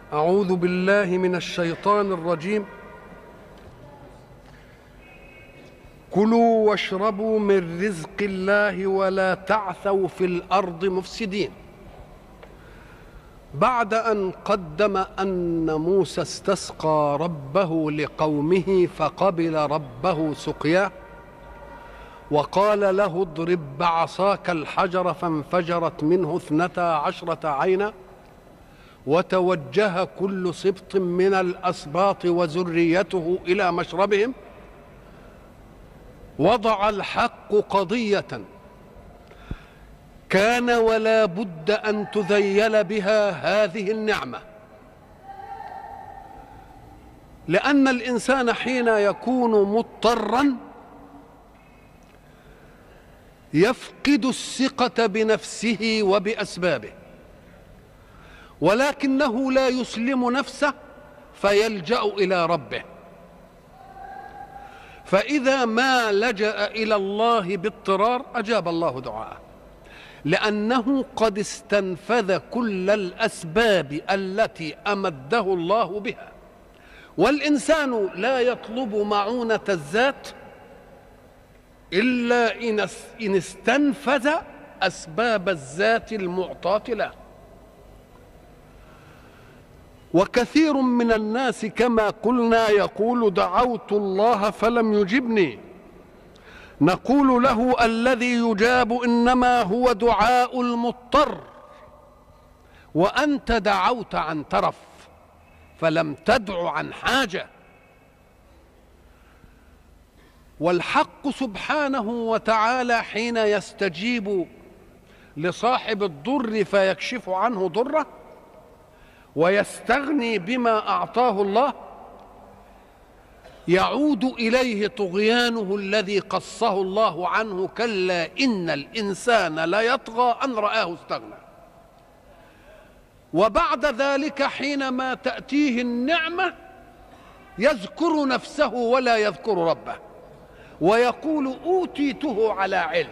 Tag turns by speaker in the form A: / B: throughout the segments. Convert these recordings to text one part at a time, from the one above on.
A: أعوذ بالله من الشيطان الرجيم كلوا واشربوا من رزق الله ولا تعثوا في الأرض مفسدين بعد أن قدم أن موسى استسقى ربه لقومه فقبل ربه سقياه وقال له اضرب بعصاك الحجر فانفجرت منه اثنتا عشرة عينا وتوجه كل سبط من الأسباط وذريته إلى مشربهم وضع الحق قضية كان ولا بد أن تذيل بها هذه النعمة لأن الإنسان حين يكون مضطرًا يفقد الثقة بنفسه وبأسبابه ولكنه لا يسلم نفسه فيلجأ إلى ربه فإذا ما لجأ إلى الله باضطرار أجاب الله دعاءه لأنه قد استنفذ كل الأسباب التي أمده الله بها والإنسان لا يطلب معونة الذات إلا إن استنفذ أسباب الذات المعطاة له وكثير من الناس كما قلنا يقول دعوت الله فلم يجبني نقول له الذي يجاب انما هو دعاء المضطر وانت دعوت عن ترف فلم تدع عن حاجه والحق سبحانه وتعالى حين يستجيب لصاحب الضر فيكشف عنه ضره ويستغني بما اعطاه الله يعود اليه طغيانه الذي قصه الله عنه كلا ان الانسان ليطغى ان راه استغنى وبعد ذلك حينما تاتيه النعمه يذكر نفسه ولا يذكر ربه ويقول اوتيته على علم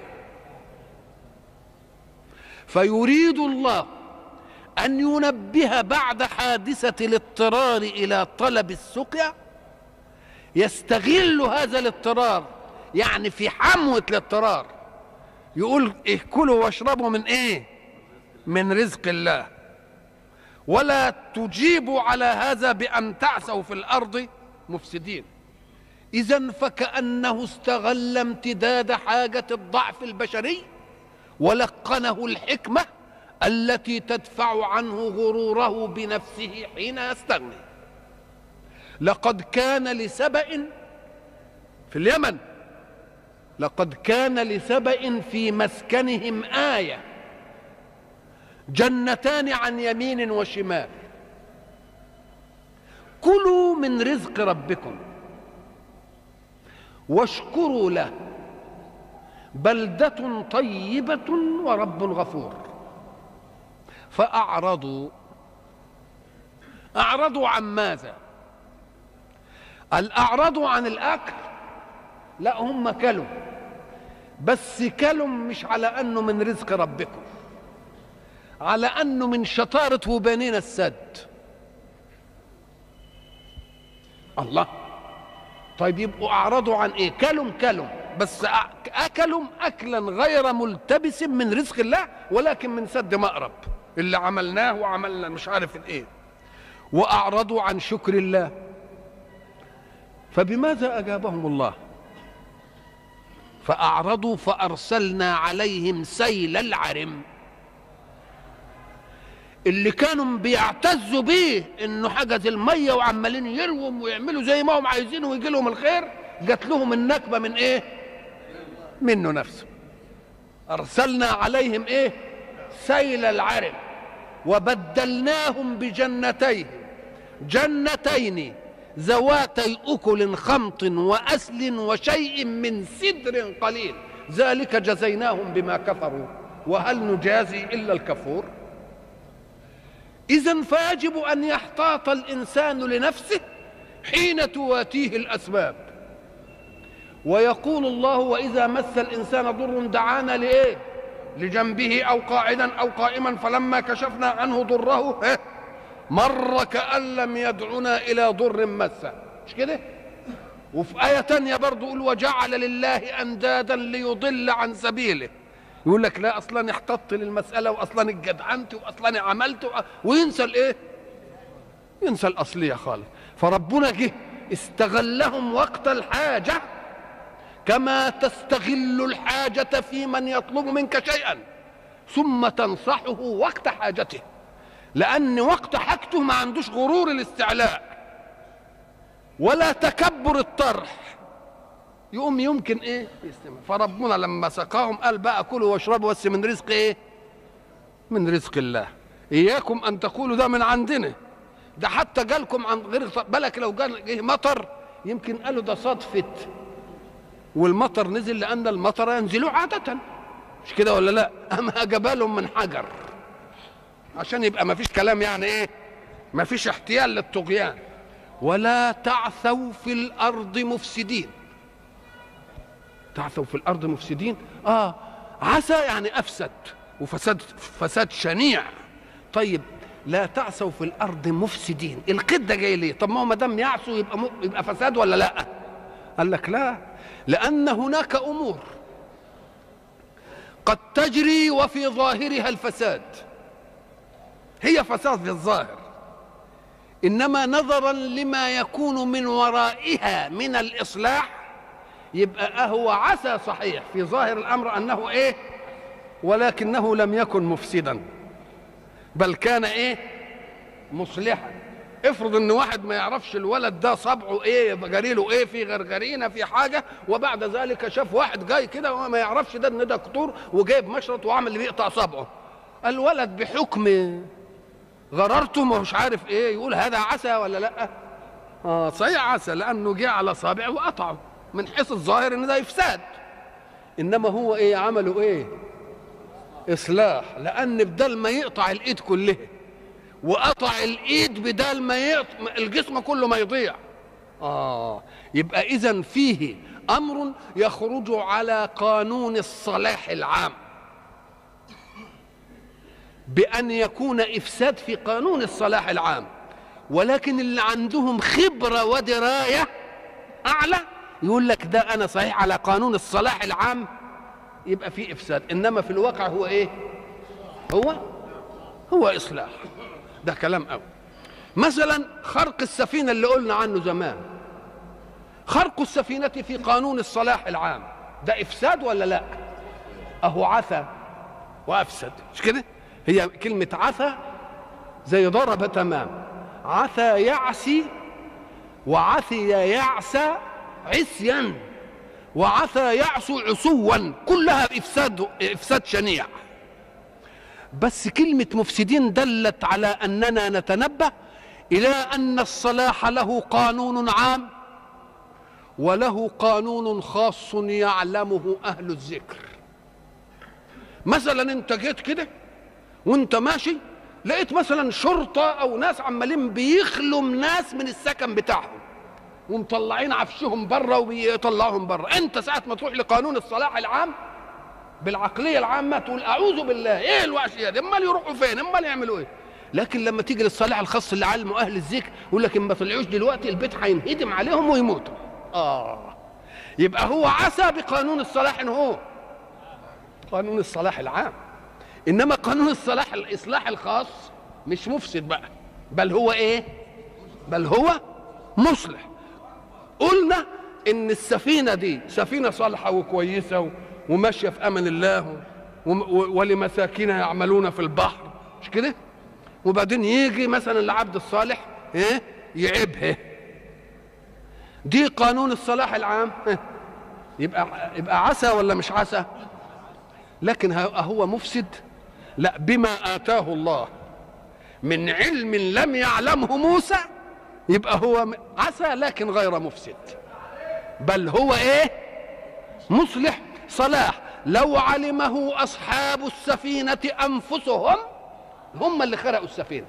A: فيريد الله ان ينبه بعد حادثه الاضطرار الى طلب السقيا يستغل هذا الاضطرار يعني في حموه الاضطرار يقول إيه كلوا واشربوا من ايه من رزق الله ولا تجيبوا على هذا بان تعثوا في الارض مفسدين اذا فكانه استغل امتداد حاجه الضعف البشري ولقنه الحكمه التي تدفع عنه غروره بنفسه حين يستغني لقد كان لسبأ في اليمن لقد كان لسبأ في مسكنهم آية جنتان عن يمين وشمال كلوا من رزق ربكم واشكروا له بلدة طيبة ورب غفور فأعرضوا أعرضوا عن ماذا؟ الأعرضوا عن الأكل لا هم كلوا بس كلوا مش على أنه من رزق ربكم على أنه من شطارة وبنين السد الله طيب يبقوا أعرضوا عن إيه كلوا كلوا بس أكلوا أكلا غير ملتبس من رزق الله ولكن من سد مأرب اللي عملناه وعملنا مش عارف الايه واعرضوا عن شكر الله فبماذا اجابهم الله فاعرضوا فارسلنا عليهم سيل العرم اللي كانوا بيعتزوا بيه انه حجز الميه وعمالين يرووا ويعملوا زي ما هم عايزين ويجي لهم الخير جات لهم النكبه من ايه منه نفسه ارسلنا عليهم ايه سيل العرم وبدلناهم بجنتين جنتين ذواتي اكل خمط واسل وشيء من سدر قليل ذلك جزيناهم بما كفروا وهل نجازي الا الكفور اذا فيجب ان يحتاط الانسان لنفسه حين تواتيه الاسباب ويقول الله واذا مس الانسان ضر دعانا لايه لجنبه او قاعدا او قائما فلما كشفنا عنه ضره مر كأن لم يدعنا إلى ضر مسه مش كده وفي آية تانية برضو يقول وجعل لله أندادا ليضل عن سبيله يقول لك لا أصلا احتطت للمسألة وأصلا اتجدعنت وأصلا عملت وأ... وينسى الإيه ينسى الأصلية خالص فربنا جه استغلهم وقت الحاجة كما تستغل الحاجة في من يطلب منك شيئا ثم تنصحه وقت حاجته لأن وقت حاجته ما عندوش غرور الاستعلاء ولا تكبر الطرح يقوم يمكن ايه يستمع فربنا لما سقاهم قال بقى كلوا واشربوا بس من رزق ايه من رزق الله اياكم ان تقولوا ده من عندنا ده حتى جالكم عن غير بالك لو جال جه مطر يمكن قالوا ده صدفت والمطر نزل لان المطر ينزل عاده مش كده ولا لا اما جبالهم من حجر عشان يبقى ما فيش كلام يعني ايه ما فيش احتيال للطغيان ولا تعثوا في الارض مفسدين تعثوا في الارض مفسدين اه عسى يعني افسد وفساد فساد شنيع طيب لا تعثوا في الارض مفسدين القد ده جاي ليه طب ما هو ما دام يعصوا يبقى م... يبقى فساد ولا لا قال لك لا لان هناك امور قد تجري وفي ظاهرها الفساد هي فساد في الظاهر انما نظرا لما يكون من ورائها من الاصلاح يبقى هو عسى صحيح في ظاهر الامر انه ايه ولكنه لم يكن مفسدا بل كان ايه مصلحا افرض ان واحد ما يعرفش الولد ده صبعه ايه جري له ايه في غرغرينه في حاجه وبعد ذلك شاف واحد جاي كده وما يعرفش ده ان ده دكتور وجايب مشرط وعمل اللي بيقطع صبعه الولد بحكم غررته مش عارف ايه يقول هذا عسى ولا لا اه صحيح عسى لانه جه على صابعه وقطعه من حيث الظاهر ان ده افساد انما هو ايه عمله ايه اصلاح لان بدل ما يقطع الايد كلها وقطع الايد بدل ما يقطع الجسم كله ما يضيع اه يبقى اذا فيه امر يخرج على قانون الصلاح العام بأن يكون إفساد في قانون الصلاح العام ولكن اللي عندهم خبرة ودراية أعلى يقول لك ده أنا صحيح على قانون الصلاح العام يبقى في إفساد إنما في الواقع هو إيه هو هو إصلاح ده كلام أول مثلا خرق السفينة اللي قلنا عنه زمان خرق السفينة في قانون الصلاح العام ده إفساد ولا لا أهو عثى وأفسد مش كده هي كلمة عثى زي ضرب تمام عثى يعسي وعثي يعسى عصيا وعثى يعصو عصوا كلها افساد افساد شنيع بس كلمة مفسدين دلت على اننا نتنبه الى ان الصلاح له قانون عام وله قانون خاص يعلمه اهل الذكر مثلا انت جيت كده وانت ماشي لقيت مثلا شرطه او ناس عمالين بيخلوا ناس من السكن بتاعهم ومطلعين عفشهم بره وبيطلعوهم بره انت ساعه ما تروح لقانون الصلاح العام بالعقليه العامه تقول اعوذ بالله ايه الوحشيه دي امال يروحوا فين امال يعملوا ايه لكن لما تيجي للصلاح الخاص اللي علمه اهل الذكر يقول لك ما طلعوش دلوقتي البيت هينهدم عليهم ويموتوا اه يبقى هو عسى بقانون الصلاح ان هو قانون الصلاح العام انما قانون الصلاح الاصلاح الخاص مش مفسد بقى بل هو ايه بل هو مصلح قلنا ان السفينه دي سفينه صالحه وكويسه وماشيه في امان الله ولمساكين يعملون في البحر مش كده وبعدين يجي مثلا العبد الصالح ايه يعيبها دي قانون الصلاح العام يبقى يبقى عسى ولا مش عسى لكن هو مفسد لا بما آتاه الله من علم لم يعلمه موسى يبقى هو عسى لكن غير مفسد بل هو ايه مصلح صلاح لو علمه اصحاب السفينه انفسهم هم اللي خرقوا السفينه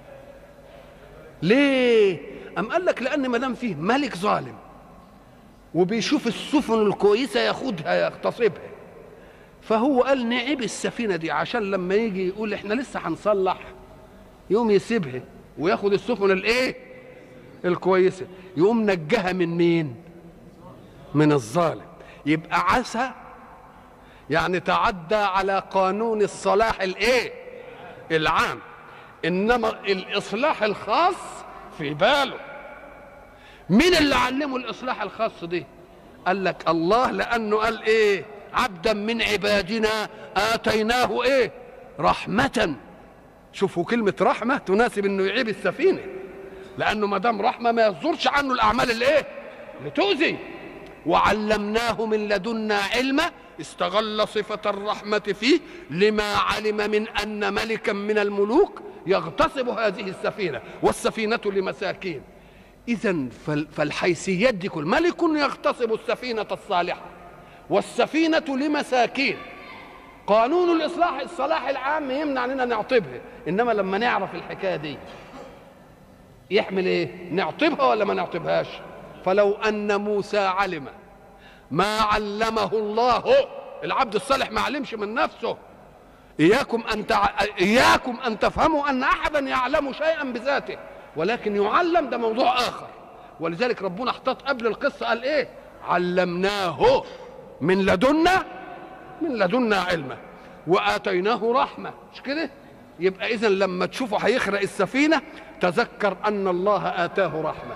A: ليه ام قال لك لان ما دام فيه ملك ظالم وبيشوف السفن الكويسه ياخدها يغتصبها فهو قال نعيب السفينه دي عشان لما يجي يقول احنا لسه هنصلح يوم يسيبها وياخد السفن الايه الكويسه يقوم نجاها من مين من الظالم يبقى عسى يعني تعدى على قانون الصلاح الايه العام انما الاصلاح الخاص في باله مين اللي علمه الاصلاح الخاص دي قال لك الله لانه قال ايه عبدا من عبادنا اتيناه ايه رحمه شوفوا كلمه رحمه تناسب انه يعيب السفينه لانه ما دام رحمه ما يصدرش عنه الاعمال الايه اللي تؤذي وعلمناه من لدنا علما استغل صفة الرحمة فيه لما علم من أن ملكا من الملوك يغتصب هذه السفينة والسفينة لمساكين إذا فالحيثيات دي كل ملك يغتصب السفينة الصالحة والسفينة لمساكين قانون الإصلاح الصلاح العام يمنع أننا نعطبها إنما لما نعرف الحكاية دي يحمل إيه نعطبها ولا ما نعطبهاش فلو أن موسى علم ما علمه الله العبد الصالح ما علمش من نفسه إياكم أن تع... إياكم أن تفهموا أن أحدا يعلم شيئا بذاته ولكن يعلم ده موضوع آخر ولذلك ربنا احتاط قبل القصة قال إيه علمناه من لدنا من لدنا علما وآتيناه رحمة مش كده يبقى إذا لما تشوفه هيخرق السفينة تذكر أن الله آتاه رحمة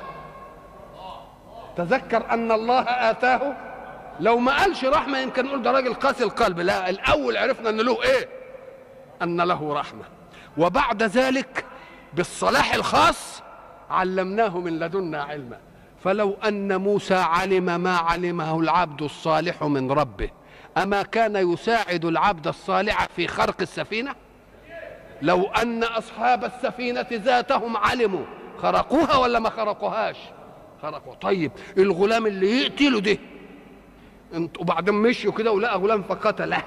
A: تذكر أن الله آتاه لو ما قالش رحمة يمكن نقول ده راجل قاسي القلب لا الأول عرفنا أن له إيه أن له رحمة وبعد ذلك بالصلاح الخاص علمناه من لدنا علما فلو أن موسى علم ما علمه العبد الصالح من ربه أما كان يساعد العبد الصالح في خرق السفينة لو أن أصحاب السفينة ذاتهم علموا خرقوها ولا ما خرقوهاش خرقوا طيب الغلام اللي يقتله ده وبعدين مشوا كده ولقى غلام فقتله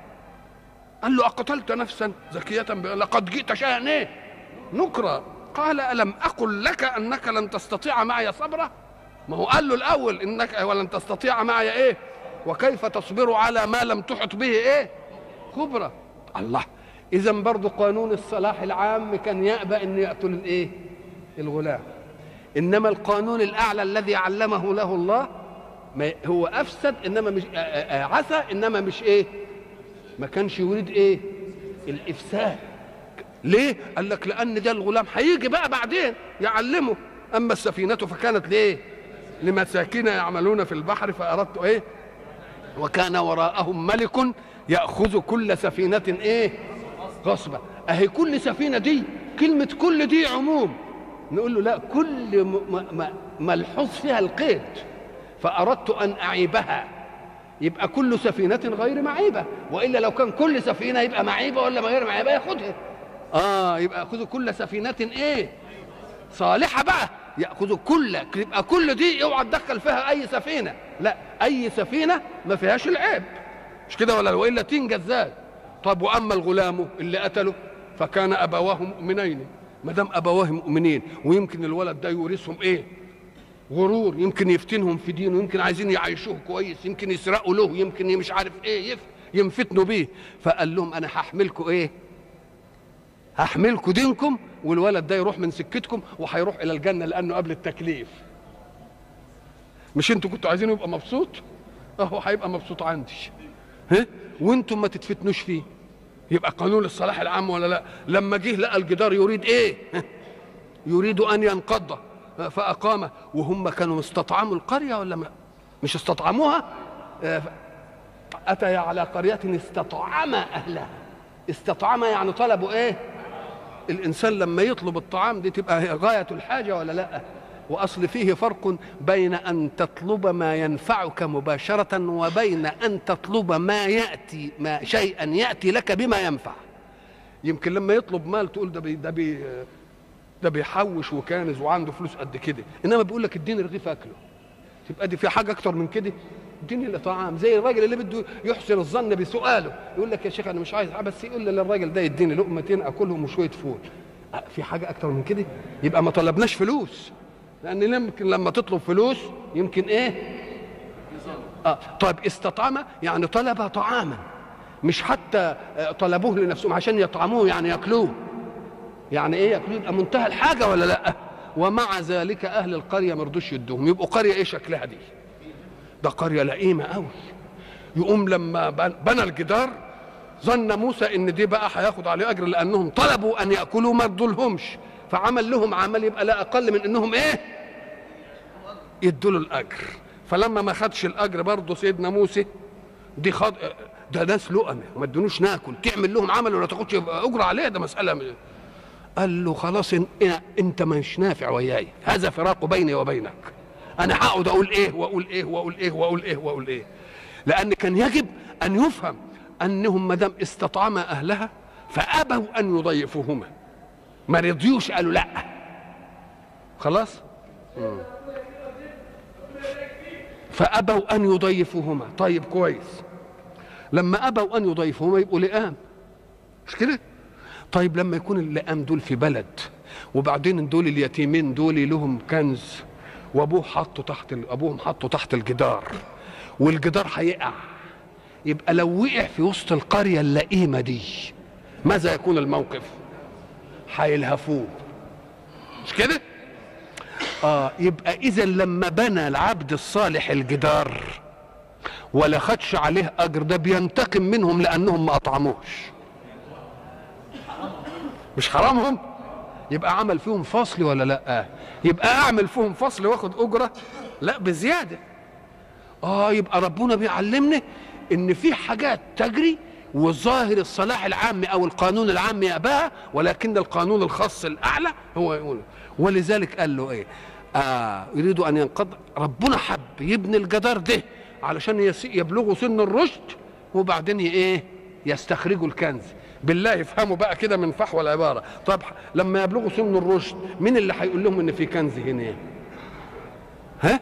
A: قال له أقتلت نفسا زكية لقد جئت شيئا إيه نكرة قال ألم أقل لك أنك لن تستطيع معي صبرا ما هو قال له الأول إنك ولن تستطيع معي إيه وكيف تصبر على ما لم تحط به إيه خبرة الله إذا برضه قانون الصلاح العام كان يأبى أن يقتل الإيه الغلام إنما القانون الأعلى الذي علمه له الله ما هو أفسد إنما مش عسى إنما مش إيه ما كانش يريد إيه الإفساد ليه؟ قال لك لأن ده الغلام هيجي بقى بعدين يعلمه أما السفينة فكانت لإيه؟ لمساكين يعملون في البحر فأردت إيه؟ وكان وراءهم ملك يأخذ كل سفينة إيه؟ غصبا أهي كل سفينة دي كلمة كل دي عموم نقول له لا كل ملحوظ فيها القيد فأردت أن أعيبها يبقى كل سفينة غير معيبة وإلا لو كان كل سفينة يبقى معيبة ولا غير معيبة ياخدها اه يبقى ياخذوا كل سفينة ايه صالحة بقى ياخذوا كل يبقى كل دي اوعى تدخل فيها اي سفينة لا اي سفينة ما فيهاش العيب مش كده ولا والا تنجى ازاي طب واما الغلام اللي قتله فكان ابواه مؤمنين ما دام ابواه مؤمنين ويمكن الولد ده يورثهم ايه غرور يمكن يفتنهم في دينه يمكن عايزين يعيشوه كويس يمكن يسرقوا له يمكن مش عارف ايه ينفتنوا بيه فقال لهم انا هحملكم ايه هحملكم دينكم والولد ده يروح من سكتكم وهيروح الى الجنه لانه قبل التكليف مش انتوا كنتوا عايزينه يبقى مبسوط اهو هيبقى مبسوط عندي ها وانتم ما تتفتنوش فيه يبقى قانون الصلاح العام ولا لا لما جه لقى الجدار يريد ايه يريد ان ينقض فاقامه وهم كانوا استطعموا القريه ولا ما مش استطعموها اتى على قريه استطعم اهلها استطعم يعني طلبوا ايه الانسان لما يطلب الطعام دي تبقى غايه الحاجه ولا لا واصل فيه فرق بين ان تطلب ما ينفعك مباشره وبين ان تطلب ما ياتي ما شيئا ياتي لك بما ينفع يمكن لما يطلب مال تقول ده بي ده بي ده بيحوش وكانز وعنده فلوس قد كده انما بيقول لك اديني رغيف اكله تبقى دي في حاجه اكتر من كده اديني لطعام زي الراجل اللي بده يحسن الظن بسؤاله يقول لك يا شيخ انا مش عايز بس يقول للراجل ده يديني لقمتين اكلهم وشويه فول في حاجه اكتر من كده يبقى ما طلبناش فلوس لان يمكن لما تطلب فلوس يمكن ايه اه طيب استطعم يعني طلب طعاما مش حتى طلبوه لنفسهم عشان يطعموه يعني ياكلوه يعني ايه ياكلوه يبقى منتهى الحاجه ولا لا ومع ذلك اهل القريه ما رضوش يدوهم يبقوا قريه ايه شكلها دي ده قريه لئيمه قوي يقوم لما بن- بنى الجدار ظن موسى ان دي بقى هياخد عليه اجر لانهم طلبوا ان ياكلوا ما ادولهمش فعمل لهم عمل يبقى لا اقل من انهم ايه يدوا له الاجر فلما ما خدش الاجر برضه سيدنا موسى دي خد ده ناس لقمه وما ادونوش ناكل تعمل لهم عمل ولا تاخدش اجره عليه ده مساله من قال له خلاص إن إن انت مش نافع وياي هذا فراق بيني وبينك انا هقعد اقول ايه واقول ايه واقول ايه واقول ايه واقول ايه لان كان يجب ان يفهم انهم ما دام استطعما اهلها فابوا ان يضيفوهما ما رضيوش قالوا لا خلاص مم. فابوا ان يضيفوهما طيب كويس لما ابوا ان يضيفوهما يبقوا لئام مش كده طيب لما يكون اللئام دول في بلد وبعدين دول اليتيمين دول لهم كنز وابوه حطه تحت ال- ابوهم حطه تحت الجدار والجدار هيقع يبقى لو وقع في وسط القريه اللئيمه دي ماذا يكون الموقف هيلهفوه مش كده اه يبقى اذا لما بنى العبد الصالح الجدار ولا خدش عليه اجر ده بينتقم منهم لانهم ما اطعموش مش حرامهم يبقى عمل فيهم فصل ولا لا يبقى اعمل فيهم فصل واخد اجره لا بزياده اه يبقى ربنا بيعلمنا ان في حاجات تجري وظاهر الصلاح العام او القانون العام يأباها ولكن القانون الخاص الاعلى هو يقول ولذلك قال له ايه آه يريد ان ينقض ربنا حب يبني الجدار ده علشان يس- يبلغوا سن الرشد وبعدين ي- ايه يستخرجوا الكنز بالله يفهموا بقى كده من فحوى العباره طب لما يبلغوا سن الرشد مين اللي هيقول لهم ان في كنز هنا ها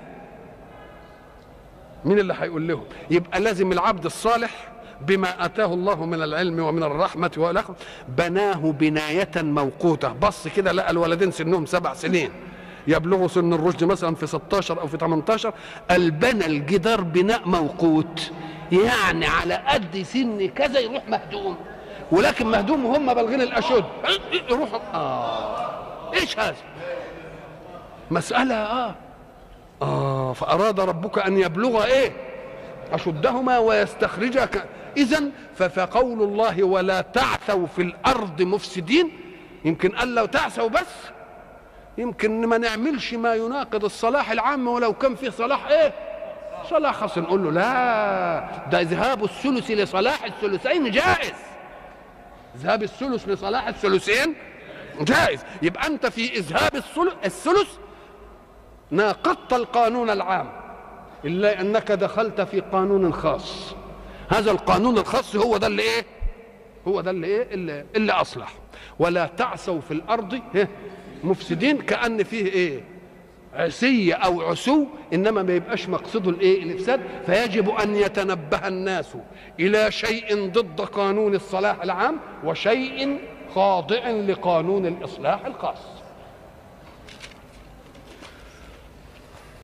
A: مين اللي هيقول لهم يبقى لازم العبد الصالح بما اتاه الله من العلم ومن الرحمه والاخر بناه بنايه موقوته بص كده لقى الولدين سنهم سبع سنين يبلغوا سن الرشد مثلا في 16 او في 18 قال بنى الجدار بناء موقوت يعني على قد سن كذا يروح مهدوم ولكن مهدوم وهم بالغين الاشد يروحوا اه ايش هذا مساله اه آه فأراد ربك أن يبلغ إيه أشدهما ويستخرجا ك... إذا فقول الله ولا تعثوا في الأرض مفسدين يمكن قال لو تعثوا بس يمكن ما نعملش ما يناقض الصلاح العام ولو كان في صلاح إيه صلاح خاص نقول له لا ده ذهاب الثلث لصلاح الثلثين جائز ذهاب الثلث لصلاح الثلثين جائز يبقى أنت في إذهاب الثلث الثلث ناقضت القانون العام الا انك دخلت في قانون خاص هذا القانون الخاص هو ده اللي ايه هو ده اللي ايه اللي, اللي اصلح ولا تعثوا في الارض إيه؟ مفسدين كان فيه ايه عسية أو عسو إنما ما يبقاش مقصده الإيه؟ الإفساد فيجب أن يتنبه الناس إلى شيء ضد قانون الصلاح العام وشيء خاضع لقانون الإصلاح الخاص